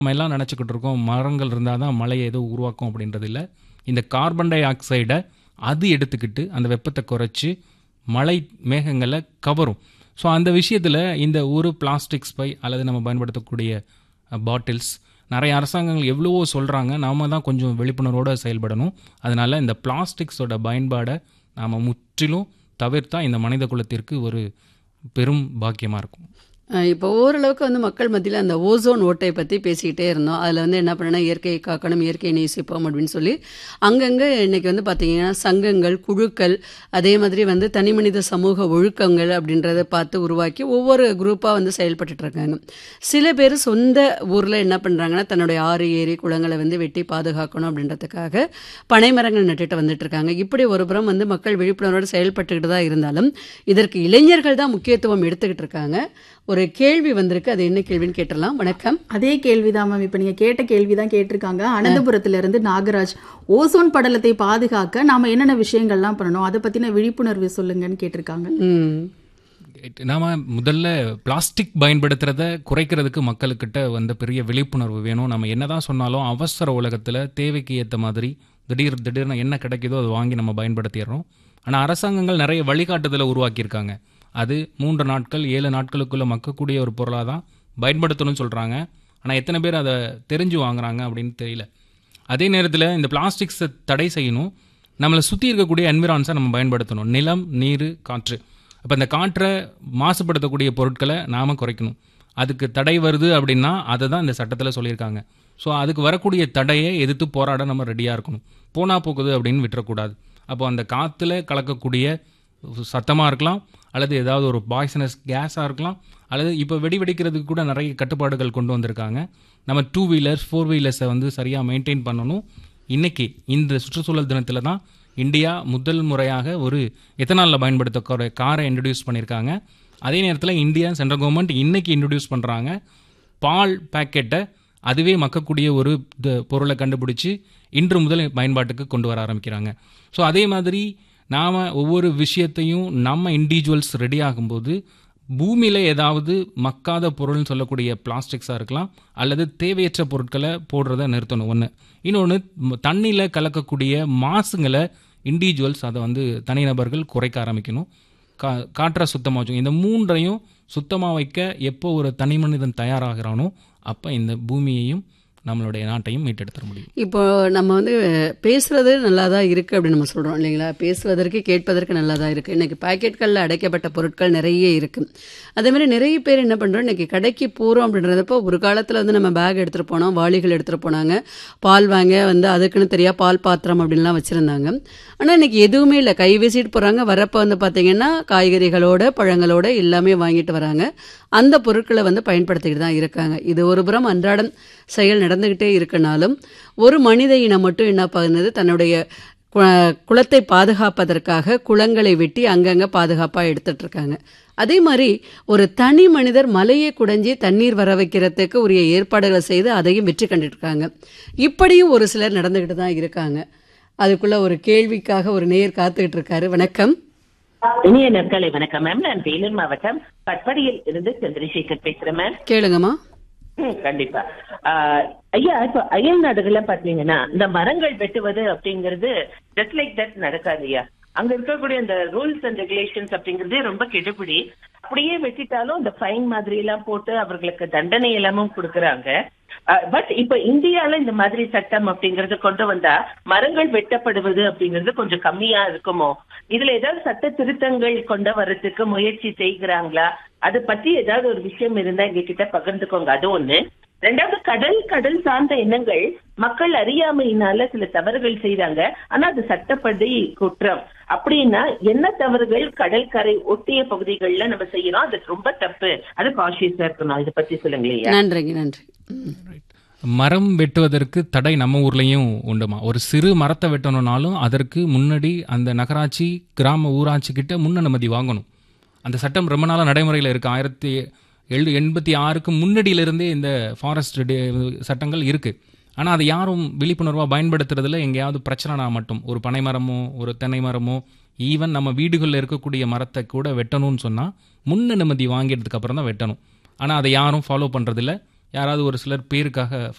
நம்ம எல்லாம் நினச்சிக்கிட்டு இருக்கோம் மரங்கள் இருந்தால் தான் மழையை ஏதோ உருவாக்கும் அப்படின்றது இல்லை இந்த கார்பன் டை ஆக்சைடை அது எடுத்துக்கிட்டு அந்த வெப்பத்தை குறைச்சி மழை மேகங்களை கவரும் ஸோ அந்த விஷயத்தில் இந்த ஒரு பிளாஸ்டிக்ஸ் பை அல்லது நம்ம பயன்படுத்தக்கூடிய பாட்டில்ஸ் நிறைய அரசாங்கங்கள் எவ்வளவோ சொல்கிறாங்க நாம தான் கொஞ்சம் விழிப்புணர்வோடு செயல்படணும் அதனால் இந்த பிளாஸ்டிக்ஸோட பயன்பாடை நாம் முற்றிலும் தவிர்த்தா இந்த மனித குலத்திற்கு ஒரு பெரும் பாக்கியமாக இருக்கும் அஹ் இப்போ ஓரளவுக்கு வந்து மக்கள் மத்தியில் அந்த ஓசோன் ஓட்டை பற்றி பேசிக்கிட்டே இருந்தோம் அதில் வந்து என்ன பண்ணனா இயற்கையை காக்கணும் இயற்கையை நேசிப்போம் அப்படின்னு சொல்லி அங்கங்கே இன்னைக்கு வந்து பார்த்தீங்கன்னா சங்கங்கள் குழுக்கள் அதே மாதிரி வந்து தனி மனித சமூக ஒழுக்கங்கள் அப்படின்றத பார்த்து உருவாக்கி ஒவ்வொரு குரூப்பாக வந்து செயல்பட்டுட்டு இருக்காங்க சில பேர் சொந்த ஊரில் என்ன பண்ணுறாங்கன்னா தன்னுடைய ஆறு ஏரி குளங்களை வந்து வெட்டி பாதுகாக்கணும் அப்படின்றதுக்காக பனைமரங்கள் நட்டுட்டு வந்துட்டு இருக்காங்க இப்படி ஒரு புறம் வந்து மக்கள் விழிப்புணர்வோடு செயல்பட்டுக்கிட்டு தான் இருந்தாலும் இதற்கு இளைஞர்கள் தான் முக்கியத்துவம் எடுத்துக்கிட்டு இருக்காங்க ஒரு கேள்வி வந்திருக்கு அது என்ன கேள்வின்னு கேட்டலாம் வணக்கம் அதே கேள்விதான் மேம் இப்ப நீங்க கேட்ட கேள்விதான் கேட்டிருக்காங்க அனந்தபுரத்துல இருந்து நாகராஜ் ஓசோன் படலத்தை பாதுகாக்க நாம என்னென்ன விஷயங்கள்லாம் பண்ணணும் அதை பத்தின விழிப்புணர்வு சொல்லுங்கன்னு கேட்டிருக்காங்க ம் நாம முதல்ல பிளாஸ்டிக் பயன்படுத்துறத குறைக்கிறதுக்கு மக்களுக்கிட்ட வந்த பெரிய விழிப்புணர்வு வேணும் நம்ம என்னதான் சொன்னாலும் அவசர உலகத்தில் தேவைக்கு ஏற்ற மாதிரி திடீர் திடீர்னு என்ன கிடைக்குதோ அதை வாங்கி நம்ம பயன்படுத்திடுறோம் ஆனால் அரசாங்கங்கள் நிறைய வழிகாட்டுதலை உருவாக்கியிருக்காங்க அது மூன்று நாட்கள் ஏழு நாட்களுக்குள்ள மக்கக்கூடிய ஒரு பொருளாக தான் பயன்படுத்தணும்னு சொல்கிறாங்க ஆனால் எத்தனை பேர் அதை தெரிஞ்சு வாங்குறாங்க அப்படின்னு தெரியல அதே நேரத்தில் இந்த பிளாஸ்டிக்ஸை தடை செய்யணும் நம்மளை சுற்றி இருக்கக்கூடிய என்விரான்ஸை நம்ம பயன்படுத்தணும் நிலம் நீர் காற்று அப்போ இந்த காற்றை மாசுபடுத்தக்கூடிய பொருட்களை நாம் குறைக்கணும் அதுக்கு தடை வருது அப்படின்னா அதை தான் இந்த சட்டத்தில் சொல்லியிருக்காங்க ஸோ அதுக்கு வரக்கூடிய தடையை எதிர்த்து போராட நம்ம ரெடியாக இருக்கணும் போனா போக்குது அப்படின்னு விட்டுறக்கூடாது அப்போ அந்த காற்றுல கலக்கக்கூடிய சத்தமாக இருக்கலாம் அல்லது ஏதாவது ஒரு பாய்சனஸ் கேஸாக இருக்கலாம் அல்லது இப்போ வெடி வெடிக்கிறதுக்கு கூட நிறைய கட்டுப்பாடுகள் கொண்டு வந்திருக்காங்க நம்ம டூ வீலர்ஸ் ஃபோர் வீலர்ஸை வந்து சரியாக மெயின்டைன் பண்ணணும் இன்னைக்கு இந்த சுற்றுச்சூழல் தினத்தில் தான் இந்தியா முதல் முறையாக ஒரு எத்தனாலில் பயன்படுத்தக்கூடிய காரை இன்ட்ரடியூஸ் பண்ணியிருக்காங்க அதே நேரத்தில் இந்தியா சென்ட்ரல் கவர்மெண்ட் இன்னைக்கு இன்ட்ரடியூஸ் பண்ணுறாங்க பால் பேக்கெட்டை அதுவே மக்கக்கூடிய ஒரு த- பொருளை கண்டுபிடிச்சி இன்று முதல் பயன்பாட்டுக்கு கொண்டு வர ஆரம்பிக்கிறாங்க ஸோ அதே மாதிரி நாம் ஒவ்வொரு விஷயத்தையும் நம்ம இண்டிவிஜுவல்ஸ் ரெடி ஆகும்போது பூமியில் ஏதாவது மக்காத பொருள்னு சொல்லக்கூடிய பிளாஸ்டிக்ஸாக இருக்கலாம் அல்லது தேவையற்ற பொருட்களை போடுறத நிறுத்தணும் ஒன்று இன்னொன்று தண்ணியில் கலக்கக்கூடிய மாசுங்களை இண்டிவிஜுவல்ஸ் அதை வந்து தனிநபர்கள் குறைக்க ஆரம்பிக்கணும் கா காற்றை சுத்தமாக வச்சுக்கணும் இந்த மூன்றையும் சுத்தமாக வைக்க எப்போ ஒரு தனி மனிதன் தயாராகிறானோ அப்போ இந்த பூமியையும் நம்மளுடைய நாட்டையும் மீட்டெடுத்துட முடியும் இப்போ நம்ம வந்து பேசுறது நல்லா தான் இருக்குது அப்படின்னு நம்ம சொல்கிறோம் இல்லைங்களா பேசுவதற்கு கேட்பதற்கு நல்லா தான் இருக்குது இன்றைக்கி பாக்கெட்களில் அடைக்கப்பட்ட பொருட்கள் நிறைய இருக்குது அதே மாதிரி நிறைய பேர் என்ன பண்ணுறோம் இன்றைக்கி கடைக்கு போகிறோம் அப்படின்றதப்போ ஒரு காலத்தில் வந்து நம்ம பேக் எடுத்துகிட்டு போனோம் வாளிகள் எடுத்துகிட்டு போனாங்க பால் வாங்க வந்து அதுக்குன்னு தெரியா பால் பாத்திரம் அப்படின்லாம் வச்சுருந்தாங்க ஆனால் இன்றைக்கி எதுவுமே இல்லை கை வீசிட்டு போகிறாங்க வரப்போ வந்து பார்த்தீங்கன்னா காய்கறிகளோட பழங்களோட எல்லாமே வாங்கிட்டு வராங்க அந்த பொருட்களை வந்து பயன்படுத்திக்கிட்டு தான் இருக்காங்க இது ஒரு புறம் அன்றாடம் செயல் நடந்துக்கிட்டே இருக்கனாலும் ஒரு மனித இனம் மட்டும் என்ன பண்ணுது தன்னுடைய கு- குலத்தை பாதுகாப்பதற்காக குளங்களை வெட்டி அங்கங்கே பாதுகாப்பாக எடுத்துட்டு இருக்காங்க அதே மாதிரி ஒரு தனி மனிதர் மலையை குடைஞ்சி தண்ணீர் வர வைக்கிறதுக்கு உரிய ஏற்பாடுகளை செய்து அதையும் வெற்றி கண்டுட்டு இருக்காங்க இப்படியும் ஒரு சிலர் நடந்துக்கிட்டு தான் இருக்காங்க அதுக்குள்ள ஒரு கேள்விக்காக ஒரு நேயர் காத்துக்கிட்டு இருக்காரு வணக்கம் இனிய நற்காலை வணக்கம் மேம் நான் வேலூர் மாவட்டம் பட்படியில் இருந்து சந்திரசேகர் பேசுறேன் மேம் கேளுங்கம்மா ம், கண்டிப்பா ஆஹ், ஐயா இப்ப அயல் நாடுகள்ல பாத்தீங்கன்னா இந்த மரங்கள் வெட்டுவது அப்படிங்கிறது ஜஸ்ட் லைக் தட் நடக்காது ஐயா அங்க இருக்கக்கூடிய அந்த ரூல்ஸ் அண்ட் ரெகுலேஷன்ஸ் அப்படிங்கறதே ரொம்ப கெடுபிடி அப்படியே வெட்டிட்டாலும் இந்த ஃபைன் மாதிரி எல்லாம் போட்டு அவர்களுக்கு தண்டனை எல்லாமும் கொடுக்கறாங்க பட் இப்ப இந்தியால இந்த மாதிரி சட்டம் அப்படிங்கறது கொண்டு வந்தா மரங்கள் வெட்டப்படுவது அப்படிங்கிறது கொஞ்சம் கம்மியா இருக்குமோ இதுல ஏதாவது சட்ட திருத்தங்கள் கொண்டு வர்றதுக்கு முயற்சி செய்கிறாங்களா அது பத்தி ஏதாவது ஒரு விஷயம் இருந்தா எங்க கிட்ட பகிர்ந்துக்கோங்க அது ஒண்ணு ரெண்டாவது கடல் கடல் சார்ந்த எண்ணங்கள் மக்கள் அறியாமையினால சில தவறுகள் செய்றாங்க ஆனா அது சட்டப்படி குற்றம் அப்படின்னா என்ன தவறுகள் கடற்கரை ஒட்டிய பகுதிகள்ல நம்ம செய்யறோம் அது ரொம்ப தப்பு அது கான்சியஸா இருக்கணும் இதை பத்தி சொல்லுங்களேன் நன்றிங்க நன்றி ம். மரம் வெட்டுவதற்கு தடை நம்ம ஊர்லேயும் உண்டுமா ஒரு சிறு மரத்தை வெட்டணும்னாலும் அதற்கு முன்னாடி அந்த நகராட்சி கிராம ஊராட்சி கிட்ட முன் அனுமதி வாங்கணும் அந்த சட்டம் ரொம்ப நாளாக நடைமுறையில் இருக்கு ஆயிரத்தி எழு எண்பத்தி ஆறுக்கு முன்னாடியிலிருந்தே இந்த ஃபாரஸ்ட் சட்டங்கள் இருக்கு ஆனால் அதை யாரும் விழிப்புணர்வாக பயன்படுத்துறதுல எங்கேயாவது பிரச்சனைனா மட்டும் ஒரு பனை மரமோ ஒரு தென்னை மரமோ ஈவன் நம்ம வீடுகளில் இருக்கக்கூடிய மரத்தை கூட வெட்டணும்னு சொன்னால் முன் அனுமதி வாங்கியதுக்கு அப்புறம் தான் வெட்டணும் ஆனால் அதை யாரும் ஃபாலோ பண்ணுறதில்ல யாராவது ஒரு சிலர் பேருக்காக